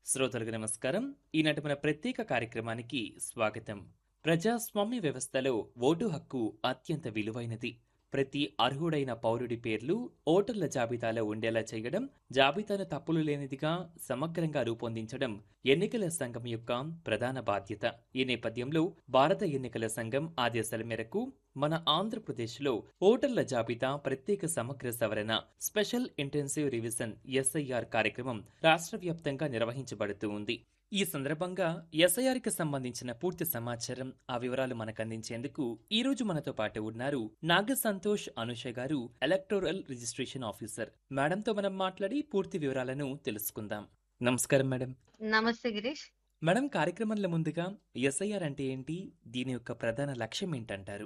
శ్రోతలకు నమస్కారం ఈనాటి మన ప్రత్యేక కార్యక్రమానికి స్వాగతం ప్రజాస్వామ్య వ్యవస్థలో ఓటు హక్కు అత్యంత విలువైనది ప్రతి అర్హుడైన పౌరుడి పేర్లు ఓటర్ల జాబితాలో ఉండేలా చేయడం జాబితాను తప్పులు లేనిదిగా సమగ్రంగా రూపొందించడం ఎన్నికల సంఘం యొక్క ప్రధాన బాధ్యత ఈ నేపథ్యంలో భారత ఎన్నికల సంఘం ఆదేశాల మేరకు మన ఆంధ్రప్రదేశ్లో ఓటర్ల జాబితా ప్రత్యేక సమగ్ర సవరణ స్పెషల్ ఇంటెన్సివ్ రివిజన్ ఎస్ఐఆర్ కార్యక్రమం రాష్ట్ర వ్యాప్తంగా నిర్వహించబడుతూ ఉంది ఈ సందర్భంగా ఎస్ఐఆర్కి సంబంధించిన పూర్తి సమాచారం ఆ వివరాలు మనకు అందించేందుకు ఈ రోజు మనతో పాటు ఉన్నారు నాగ సంతోష్ అనుష గారు ఎలక్టోరల్ రిజిస్ట్రేషన్ ఆఫీసర్ మేడంతో మనం మాట్లాడి పూర్తి వివరాలను తెలుసుకుందాం నమస్కారం మేడం నమస్తే గిరీష్ మేడం కార్యక్రమంలో ముందుగా ఎస్ఐఆర్ అంటే ఏంటి దీని యొక్క ప్రధాన లక్ష్యం ఏంటంటారు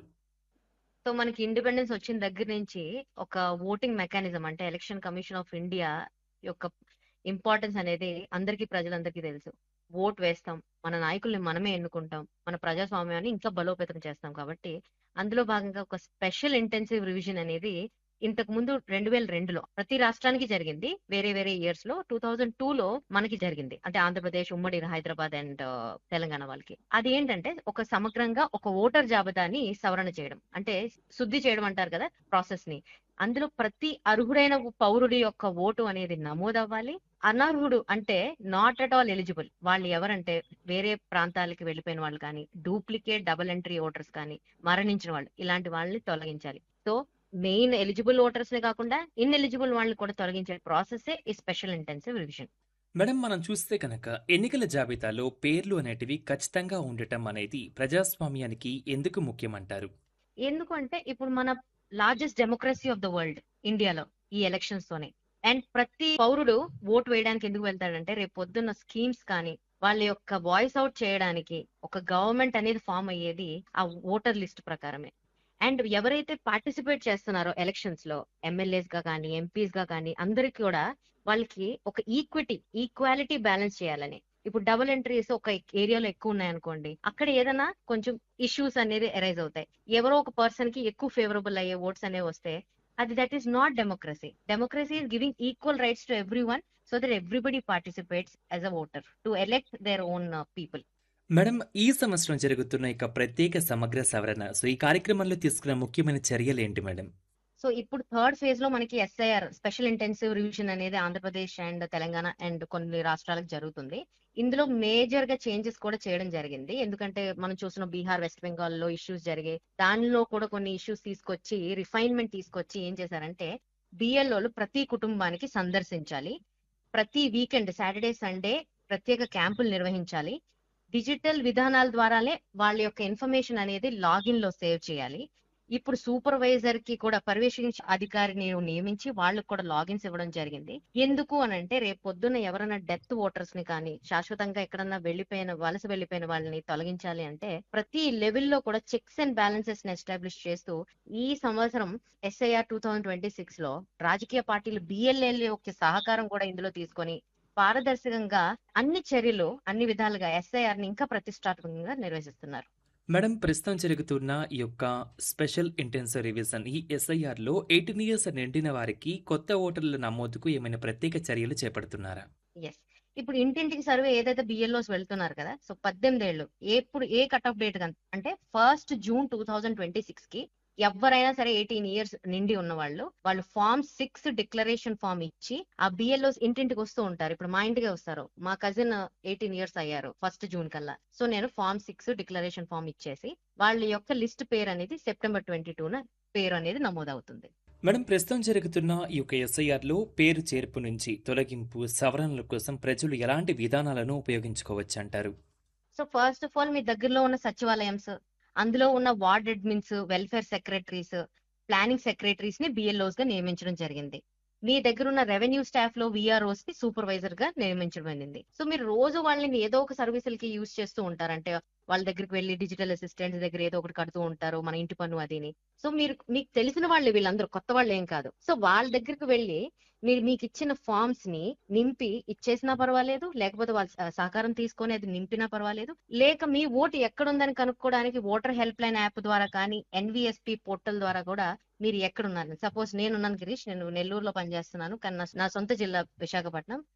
సో మనకి ఇండిపెండెన్స్ వచ్చిన దగ్గర నుంచి ఒక ఓటింగ్ మెకానిజం అంటే ఎలక్షన్ కమిషన్ ఆఫ్ ఇండియా యొక్క ఇంపార్టెన్స్ అనేది అందరికీ ప్రజలందరికీ తెలుసు ఓట్ వేస్తాం మన నాయకుల్ని మనమే ఎన్నుకుంటాం మన ప్రజాస్వామ్యాన్ని ఇంకా బలోపేతం చేస్తాం కాబట్టి అందులో భాగంగా ఒక స్పెషల్ ఇంటెన్సివ్ రివిజన్ అనేది ఇంతకు ముందు రెండు వేల రెండులో ప్రతి రాష్ట్రానికి జరిగింది వేరే వేరే ఇయర్స్ లో టూ థౌజండ్ టూ లో మనకి జరిగింది అంటే ఆంధ్రప్రదేశ్ ఉమ్మడి హైదరాబాద్ అండ్ తెలంగాణ వాళ్ళకి అది ఏంటంటే ఒక సమగ్రంగా ఒక ఓటర్ జాబితాని సవరణ చేయడం అంటే శుద్ధి చేయడం అంటారు కదా ప్రాసెస్ ని అందులో ప్రతి అర్హుడైన పౌరుడి యొక్క ఓటు అనేది నమోదవ్వాలి అనర్హుడు అంటే నాట్ అట్ ఆల్ ఎలిజిబుల్ వాళ్ళు ఎవరంటే వేరే ప్రాంతాలకి వెళ్ళిపోయిన వాళ్ళు కానీ డూప్లికేట్ డబుల్ ఎంట్రీ ఓటర్స్ కానీ మరణించిన వాళ్ళు ఇలాంటి వాళ్ళని తొలగించాలి సో మెయిన్ ఎలిజిబుల్ ఓటర్స్ నే కాకుండా ఇన్ ఎలిజిబుల్ వాళ్ళని కూడా తొలగించే ప్రాసెస్ ఈ స్పెషల్ ఇంటెన్సివ్ రివిజన్ మేడం మనం చూస్తే కనుక ఎన్నికల జాబితాలో పేర్లు అనేటివి ఖచ్చితంగా ఉండటం అనేది ప్రజాస్వామ్యానికి ఎందుకు ముఖ్యమంటారు ఎందుకంటే ఇప్పుడు మన largest democracy of the world ఇండియాలో ఈ ఎలక్షన్స్ తోనే అండ్ ప్రతి పౌరుడు ఓటు వేయడానికి ఎందుకు వెళ్తాడంటే రేపు పొద్దున్న స్కీమ్స్ కానీ వాళ్ళ యొక్క వాయిస్ అవుట్ చేయడానికి ఒక గవర్నమెంట్ అనేది ఫామ్ అయ్యేది ఆ ఓటర్ లిస్ట్ ప్రకారమే అండ్ ఎవరైతే పార్టిసిపేట్ చేస్తున్నారో ఎలక్షన్స్ లో ఎమ్మెల్యేస్ గా కానీ ఎంపీస్ గా కానీ అందరికి కూడా వాళ్ళకి ఒక ఈక్విటీ ఈక్వాలిటీ బ్యాలెన్స్ చేయాలని ఇప్పుడు డబుల్ ఎంట్రీస్ ఒక ఏరియాలో ఎక్కువ ఉన్నాయనుకోండి అక్కడ ఏదైనా కొంచెం ఇష్యూస్ అనేది అరైజ్ అవుతాయి ఎవరో ఒక పర్సన్ కి ఎక్కువ ఫేవరబుల్ అయ్యే ఓట్స్ అనేవి వస్తే అది that is not democracy democracy is giving equal rights to everyone so that everybody participates as a voter to elect their own people madam ఈ సంవత్సరం జరుగుతున్న ఇక ప్రత్యేక సమగ్ర సవరణ సో ఈ కార్యక్రమంలో తీసుకున్న ముఖ్యమైన చర్యలు ఏంటి మేడం సో ఇప్పుడు థర్డ్ ఫేజ్ లో మనకి ఎస్ఐఆర్ స్పెషల్ ఇంటెన్సివ్ రివిజన్ అనేది ఆంధ్రప్రదేశ్ అండ్ తెలంగాణ అండ్ కొన్ని రాష్ట్రాలకు జరుగుతుంది ఇందులో మేజర్ గా చేంజెస్ కూడా చేయడం జరిగింది ఎందుకంటే మనం చూసిన బీహార్ వెస్ట్ బెంగాల్ లో ఇష్యూస్ జరిగాయి దానిలో కూడా కొన్ని ఇష్యూస్ తీసుకొచ్చి రిఫైన్మెంట్ తీసుకొచ్చి ఏం చేశారంటే బిఎల్ఓలు ప్రతి కుటుంబానికి సందర్శించాలి ప్రతి వీకెండ్ సాటర్డే సండే ప్రత్యేక క్యాంపులు నిర్వహించాలి డిజిటల్ విధానాల ద్వారానే వాళ్ళ యొక్క ఇన్ఫర్మేషన్ అనేది లాగిన్ లో సేవ్ చేయాలి ఇప్పుడు సూపర్వైజర్ కి కూడా పర్యవేక్షించే అధికారిని నియమించి వాళ్ళకి కూడా లాగిన్స్ ఇవ్వడం జరిగింది ఎందుకు అని అంటే రేపు పొద్దున్న ఎవరైనా డెత్ ఓటర్స్ ని కానీ శాశ్వతంగా ఎక్కడన్నా వెళ్లిపోయిన వలస వెళ్లిపోయిన వాళ్ళని తొలగించాలి అంటే ప్రతి లెవెల్లో కూడా చెక్స్ అండ్ బ్యాలెన్సెస్ ని ఎస్టాబ్లిష్ చేస్తూ ఈ సంవత్సరం SIR two thousand twenty six లో రాజకీయ పార్టీలు బిఎల్ఎల్ యొక్క సహకారం కూడా ఇందులో తీసుకొని పారదర్శకంగా అన్ని చర్యలు అన్ని విధాలుగా ఎస్ఐఆర్ ని ఇంకా ప్రతిష్టాత్మకంగా నిర్వహిస్తున్నారు మేడం ప్రస్తుతం జరుగుతున్న ఈ యొక్క స్పెషల్ ఇంటెన్సివ్ రివిజన్ ఈ ఎస్ఐఆర్ లో ఎయిటీన్ ఇయర్స్ నిండిన వారికి కొత్త ఓటర్ల నమోదుకు ఏమైనా ప్రత్యేక చర్యలు చేపడుతున్నారా ఎస్ ఇప్పుడు ఇంటింటికి సర్వే ఏదైతే బిఎల్ఓస్ వెళ్తున్నారు కదా సో పద్దెనిమిది ఏళ్ళు ఎప్పుడు ఏ కట్ ఆఫ్ డేట్ అంటే first June two thousand twenty six కి ఎవరైనా సరే ఎయిటీన్ ఇయర్స్ నిండి ఉన్న వాళ్ళు వాళ్ళు ఫామ్ సిక్స్ డిక్లరేషన్ ఫామ్ ఇచ్చి ఆ బిఎల్ఓస్ ఇంటింటికి వస్తూ ఉంటారు ఇప్పుడు మా ఇంటికి వస్తారు మా కజిన్ ఎయిటీన్ ఇయర్స్ అయ్యారు ఫస్ట్ జూన్ కల్లా సో నేను ఫామ్ సిక్స్ డిక్లరేషన్ ఫామ్ ఇచ్చేసి వాళ్ళ యొక్క లిస్ట్ పేరు అనేది సెప్టెంబర్ ట్వంటీ టూన పేరు అనేది నమోదవుతుంది మేడం ప్రస్తుతం జరుగుతున్న ఈ యొక్క ఎస్ఐఆర్ లో పేరు చేర్పు నుంచి తొలగింపు సవరణల కోసం ప్రజలు ఎలాంటి విధానాలను ఉపయోగించుకోవచ్చు అంటారు సో ఫస్ట్ ఆఫ్ ఆల్ మీ దగ్గరలో ఉన్న సచివాలయంస్ అందులో ఉన్న ward admins welfare secretaries planning secretaries ని బిఎల్ఓస్ గా నియమించడం జరిగింది మీ దగ్గర ఉన్న రెవెన్యూ స్టాఫ్ లో విఆర్ఓస్ కి సూపర్వైజర్ గా నియమించడం జరిగింది సో మీరు రోజు వాళ్ళని ఏదో ఒక సర్వీసులకి యూజ్ చేస్తూ ఉంటారంటే వాళ్ళ దగ్గరికి వెళ్ళి డిజిటల్ అసిస్టెంట్స్ దగ్గర ఏదో ఒకటి కడుతూ ఉంటారు మన ఇంటి పన్ను అదిని సో మీరు మీకు తెలిసిన వాళ్ళు వీళ్ళందరూ కొత్త వాళ్ళు ఏం కాదు సో వాళ్ళ దగ్గరికి వెళ్ళి మీరు మీకు ఇచ్చిన ఫామ్స్ ని నింపి ఇచ్చేసినా పర్వాలేదు లేకపోతే వాళ్ళ స- సహకారం తీసుకొని అది నింపినా పర్వాలేదు లేక మీ ఓటు ఎక్కడుందని కనుక్కోవడానికి ఓటర్ హెల్ప్ లైన్ యాప్ ద్వారా కానీ ఎన్విఎస్పి పోర్టల్ ద్వారా కూడా మీరు ఎక్కడున్నారు సపోజ్ నేనున్నాను గిరీష్ నేను నెల్లూరులో పనిచేస్తున్నాను కానీ నా- నా సొంత జిల్లా విశాఖపట్నం